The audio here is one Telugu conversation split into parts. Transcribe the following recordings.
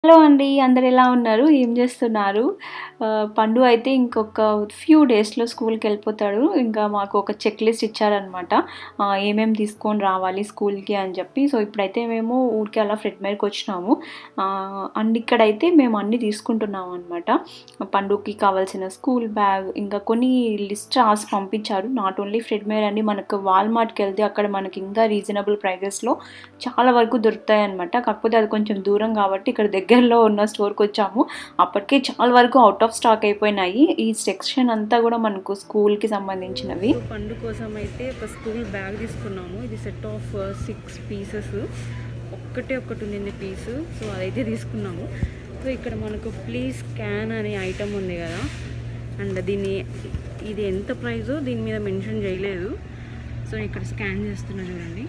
హలో అండి అందరు ఎలా ఉన్నారు ఏం చేస్తున్నారు ఆ, పండు అయితే ఇంకొక ఫ్యూ డేస్లో స్కూల్కి వెళ్ళిపోతాడు ఇంకా మాకు ఒక చెక్ లిస్ట్ ఇచ్చారనమాట ఏమేమి తీసుకొని రావాలి స్కూల్కి అని చెప్పి సో ఇప్పుడైతే మేము ఊరికి అలా ఫ్రెడ్ మేరకు వచ్చినాము ఆ, అండ్ ఇక్కడైతే మేము అన్నీ తీసుకుంటున్నాము అనమాట పండుకి కావాల్సిన స్కూల్ బ్యాగ్ ఇంకా కొన్ని లిస్ట్ రాసి పంపించారు నాట్ ఓన్లీ ఫ్రెడ్ మేర్ అండి మనకు వాల్మార్ట్కి వెళ్తే అక్కడ మనకి ఇంకా రీజనబుల్ ప్రైజెస్లో చాలా వరకు దొరుకుతాయి అనమాట కాకపోతే అది కొంచెం దూరం కాబట్టి ఇక్కడ దగ్గరలో ఉన్న స్టోర్కి వచ్చాము అప్పటికే చాలా వరకు అవుట్ ఆఫ్ స్టాక్ అయిపోయినాయి ఈ సెక్షన్ అంతా కూడా మనకు స్కూల్కి సంబంధించినవి సో పండు కోసం అయితే ఒక స్కూల్ బ్యాగ్ తీసుకున్నాము ఇది సెట్ ఆఫ్ సిక్స్ పీసెస్ ఒక్కటే ఒక్కటి ఉండింది పీసు సో అదైతే తీసుకున్నాము సో ఇక్కడ మనకు ప్లీజ్ స్కాన్ అనే ఐటమ్ ఉంది కదా అండ్ దీన్ని ఇది ఎంత ప్రైజో దీని మీద మెన్షన్ చేయలేదు సో ఇక్కడ స్కాన్ చేస్తున్నా చూడండి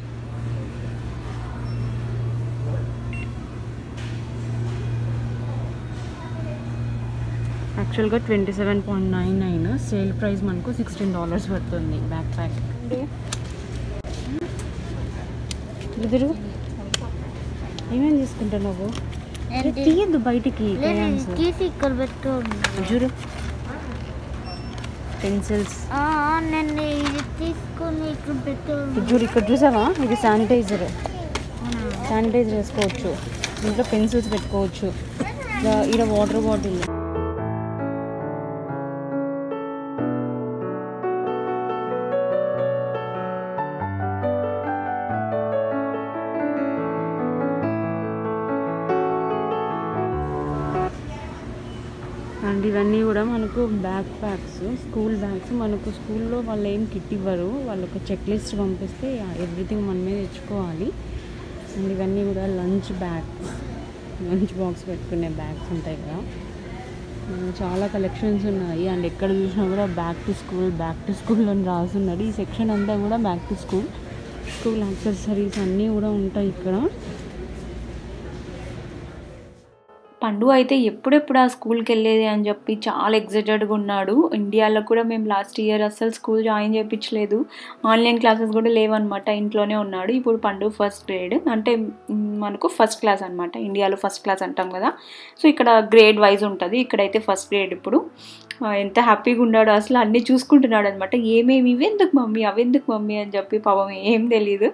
యాక్చువల్గా twenty seven point nine nine sale price మనకు సిక్స్టీన్ డాలర్స్ పడుతుంది బ్యాక్ ప్యాక్ ఎదురు ఏమేమి తీసుకుంటున్నావు అరే తీయద్దు బయటికి crayons. తీసి ఇక్కడ పెట్టుకోండి చూడు పెన్సిల్స్ ఆ, నేను ఇది తీసుకొని ఇక్కడ పెట్టుకోండి చూడు ఇక్కడ చూసావా ఇది శానిటైజర్ శానిటైజర్ వేసుకోవచ్చు ఇంట్లో పెన్సిల్స్ పెట్టుకోవచ్చు ఇక్కడ వాటర్ బాటిల్ అండ్ ఇవన్నీ కూడా మనకు బ్యాక్ ప్యాక్స్ స్కూల్ బ్యాగ్స్ మనకు స్కూల్లో వాళ్ళు ఏం కిట్ ఇవ్వరు వాళ్ళు ఒక చెక్ లిస్ట్ పంపిస్తే ఎవ్రీథింగ్ మనమే తెచ్చుకోవాలి అండ్ ఇవన్నీ కూడా లంచ్ బ్యాగ్స్ లంచ్ బాక్స్ పెట్టుకునే బ్యాగ్స్ ఉంటాయి కదా ఆ, చాలా కలెక్షన్స్ ఉన్నాయి అండ్ ఎక్కడ చూసినా కూడా back to school back to school అని రాసున్నాడు ఈ సెక్షన్ అంతా కూడా back to school school accessories అన్నీ కూడా ఉంటాయి ఇక్కడ పండు అయితే ఎప్పుడెప్పుడు ఆ స్కూల్కి వెళ్ళేది అని చెప్పి చాలా ఎగ్జైటెడ్గా ఉన్నాడు ఇండియాలో కూడా మేము లాస్ట్ ఇయర్ అస్సలు స్కూల్ జాయిన్ చేయించలేదు ఆన్లైన్ క్లాసెస్ కూడా లేవన్నమాట ఇంట్లోనే ఉన్నాడు ఇప్పుడు పండు ఫస్ట్ గ్రేడ్ అంటే మ్, మనకు ఫస్ట్ క్లాస్ అనమాట ఇండియాలో ఫస్ట్ క్లాస్ అంటాం కదా సో ఇక్కడ గ్రేడ్ వైజ్ ఉంటుంది ఇక్కడైతే ఫస్ట్ గ్రేడ్ ఇప్పుడు ఆ, ఎంత హ్యాపీగా ఉన్నాడో అసలు అన్నీ చూసుకుంటున్నాడు అనమాట ఏమేమి ఇవెందుకు మమ్మీ అవెందుకు మమ్మీ అని చెప్పి పాపం ఏం తెలియదు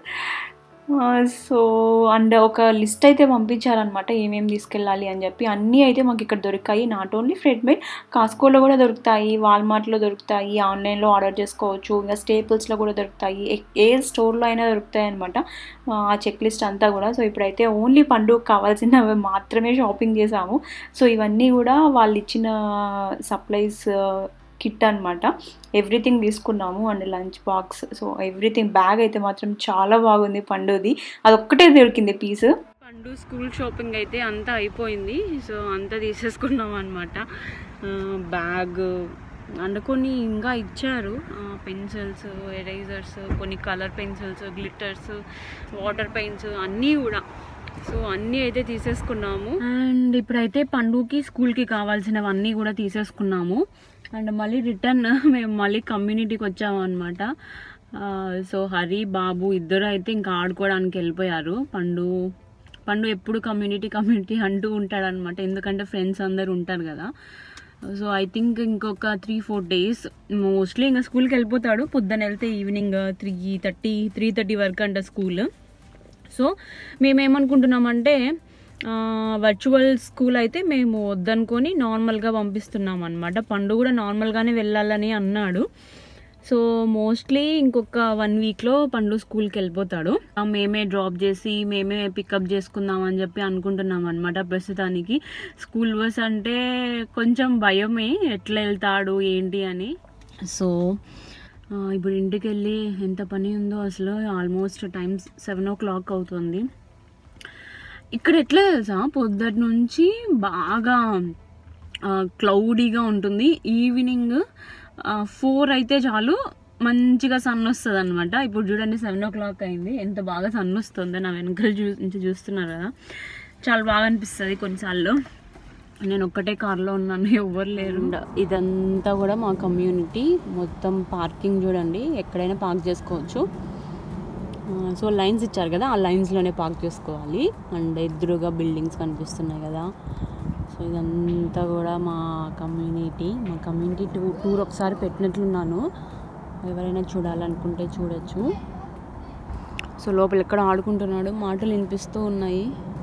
సో అండ్ ఒక లిస్ట్ అయితే పంపించారనమాట ఏమేమి తీసుకెళ్ళాలి అని చెప్పి అన్నీ అయితే మాకు ఇక్కడ దొరికాయి నాట్ ఓన్లీ ఫ్రెడ్ మేడ్ కాస్కోలో కూడా దొరుకుతాయి వాల్మార్ట్లో దొరుకుతాయి ఆన్లైన్లో ఆర్డర్ చేసుకోవచ్చు ఇంకా స్టేపుల్స్లో కూడా దొరుకుతాయి ఏ- ఏ స్టోర్లో అయినా దొరుకుతాయి అనమాట ఆ చెక్ లిస్ట్ అంతా కూడా సో ఇప్పుడైతే ఓన్లీ పండుగ కావాల్సినవి మాత్రమే షాపింగ్ చేసాము సో ఇవన్నీ కూడా వాళ్ళు ఇచ్చిన సప్లైస్ కిట్ అనమాట ఎవ్రీథింగ్ తీసుకున్నాము and lunch box so everything bag అయితే మాత్రం చాలా బాగుంది పండుది అదొక్కటే దొరికింది పీస్ పండు స్కూల్ షాపింగ్ అయితే అంతా అయిపోయింది సో అంతా తీసేసుకున్నాం అనమాట బ్యాగ్ అండ్ కొన్ని ఇంకా ఇచ్చారు పెన్సిల్స్ ఎరేజర్స్ కొన్ని colour pencils glitters water paints అన్నీ కూడా సో అన్నీ అయితే తీసేసుకున్నాము అండ్ ఇప్పుడైతే పండుకి స్కూల్కి కావాల్సినవన్నీ కూడా తీసేసుకున్నాము అండ్ మళ్ళీ రిటర్న్ మేము మళ్ళీ కమ్యూనిటీకి వచ్చాము అనమాట సో హరి బాబు ఇద్దరు అయితే ఇంకా ఆడుకోవడానికి వెళ్ళిపోయారు పండు పండు ఎప్పుడు కమ్యూనిటీ కమ్యూనిటీ అంటూ ఉంటాడనమాట ఎందుకంటే ఫ్రెండ్స్ అందరు ఉంటారు కదా సో ఐ థింక్ ఇంకొక త్రీ ఫోర్ డేస్ మోస్ట్లీ ఇంకా స్కూల్కి వెళ్ళిపోతాడు పొద్దున వెళ్తే evening three thirty three thirty వరకు అంట స్కూల్ సో మేమేమనుకుంటున్నామంటే వర్చువల్ స్కూల్ అయితే మేము వద్దనుకొని నార్మల్గా పంపిస్తున్నాం అనమాట పండు కూడా నార్మల్గానే వెళ్ళాలని అన్నాడు సో మోస్ట్లీ ఇంకొక వన్ వీక్లో పండు స్కూల్కి వెళ్ళిపోతాడు ఆ, మేమే డ్రాప్ చేసి మేమే పికప్ చేసుకుందాం అని చెప్పి అనుకుంటున్నాం అనమాట ప్రస్తుతానికి స్కూల్ బస్ అంటే కొంచెం భయమే ఎట్లా వెళ్తాడు ఏంటి అని సో ఆ, ఇప్పుడు ఇంటికి వెళ్ళి ఎంత పని ఉందో అసలు almost time seven o'clock అవుతుంది ఇక్కడ ఎట్లా తెలుసా పొద్దుటి నుంచి బాగా క్లౌడీగా ఉంటుంది ఈవినింగ్ ఫోర్ అయితే చాలు మంచిగా సన్ వస్తుంది అనమాట ఇప్పుడు చూడండి సెవెన్ ఓ క్లాక్ అయింది ఎంత బాగా సన్ వస్తుందో నా వెనకాల చూ నుంచి చూస్తున్నారు కదా చాలా బాగా అనిపిస్తుంది కొన్నిసార్లు నేను ఒక్కటే కార్లో ఉన్నాను ఎవ్వరు లేరు ఇదంతా కూడా మా కమ్యూనిటీ మొత్తం పార్కింగ్ చూడండి ఎక్కడైనా పార్క్ చేసుకోవచ్చు సో లైన్స్ ఇచ్చారు కదా ఆ లైన్స్లోనే పార్క్ చేసుకోవాలి అండ్ ఎదురుగా బిల్డింగ్స్ కనిపిస్తున్నాయి కదా సో ఇదంతా కూడా మా కమ్యూనిటీ మా కమ్యూనిటీ టూ టూర్ ఒకసారి పెట్టినట్లున్నాను ఎవరైనా చూడాలనుకుంటే చూడొచ్చు సో లోపల ఎక్కడ ఆడుకుంటున్నాడు మాటలు వినిపిస్తూ ఉన్నాయి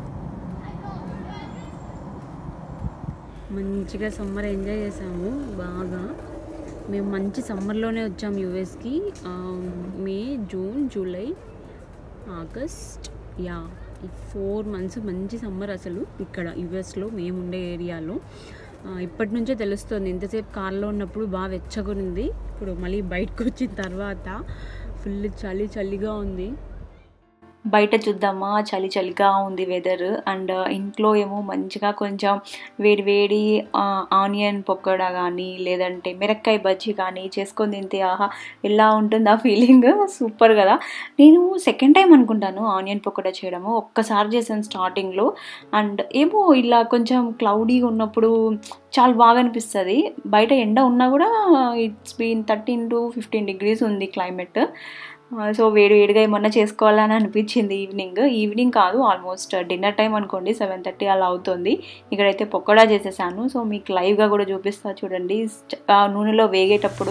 మంచిగా సమ్మర్ ఎంజాయ్ చేసాము బాగా మేము మంచి సమ్మర్లోనే వచ్చాము యూఎస్కి May June July August yeah ఈ ఫోర్ మంత్స్ మంచి సమ్మర్ అసలు ఇక్కడ యుఎస్లో మేము ఉండే ఏరియాలో ఆ, ఇప్పటి నుంచే తెలుస్తుంది ఇంతసేపు కార్లో ఉన్నప్పుడు బాగా వెచ్చగునింది ఇప్పుడు మళ్ళీ బయటకు వచ్చిన తర్వాత ఫుల్ చలి చలిగా ఉంది బయట చూద్దామా చలి చలిగా ఉంది వెదర్ అండ్ ఇంట్లో ఏమో మంచిగా కొంచెం వేడి వేడి ఆనియన్ పకోడా కానీ లేదంటే మిరక్కాయ బజ్జీ కానీ చేసుకొని తింటే ఆహా ఎలా ఉంటుంది ఆ ఫీలింగ్ సూపర్ కదా నేను సెకండ్ టైం అనుకుంటాను ఆనియన్ పకోడా చేయడము ఒక్కసారి చేశాను స్టార్టింగ్లో అండ్ ఏమో ఇలా కొంచెం క్లౌడీగా ఉన్నప్పుడు చాలా బాగా అనిపిస్తుంది బయట ఎండ ఉన్నా కూడా it's been thirteen to fifteen degrees ఉంది క్లైమేట్ సో వేడి వేడిగా ఏమన్నా చేసుకోవాలని అనిపించింది ఈవినింగ్ ఈవినింగ్ కాదు ఆల్మోస్ట్ డిన్నర్ టైం అనుకోండి సెవెన్ థర్టీ అలా అవుతుంది ఇక్కడైతే పకోడా చేసేసాను సో మీకు లైవ్గా కూడా చూపిస్తా చూడండి ఆ నూనెలో వేగేటప్పుడు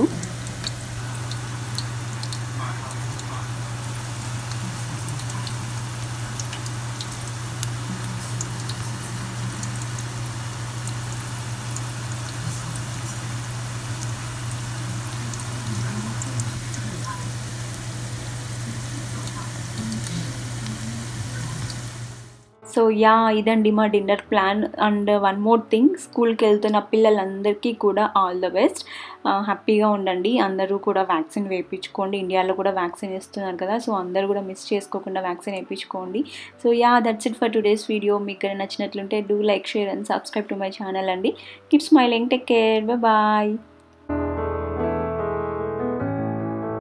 సో యా ఇదండి మా dinner plan and one more thing స్కూల్కి వెళ్తున్న పిల్లలందరికీ కూడా ఆల్ ద బెస్ట్ హ్యాపీగా ఉండండి అందరూ కూడా వ్యాక్సిన్ వేయించుకోండి ఇండియాలో కూడా వ్యాక్సిన్ ఇస్తున్నారు కదా సో అందరూ కూడా మిస్ చేసుకోకుండా వ్యాక్సిన్ వేయించుకోండి so yeah that's it for today's video మీకు నచ్చినట్లుంటే do like share and subscribe to my channel అండి keep smiling take care bye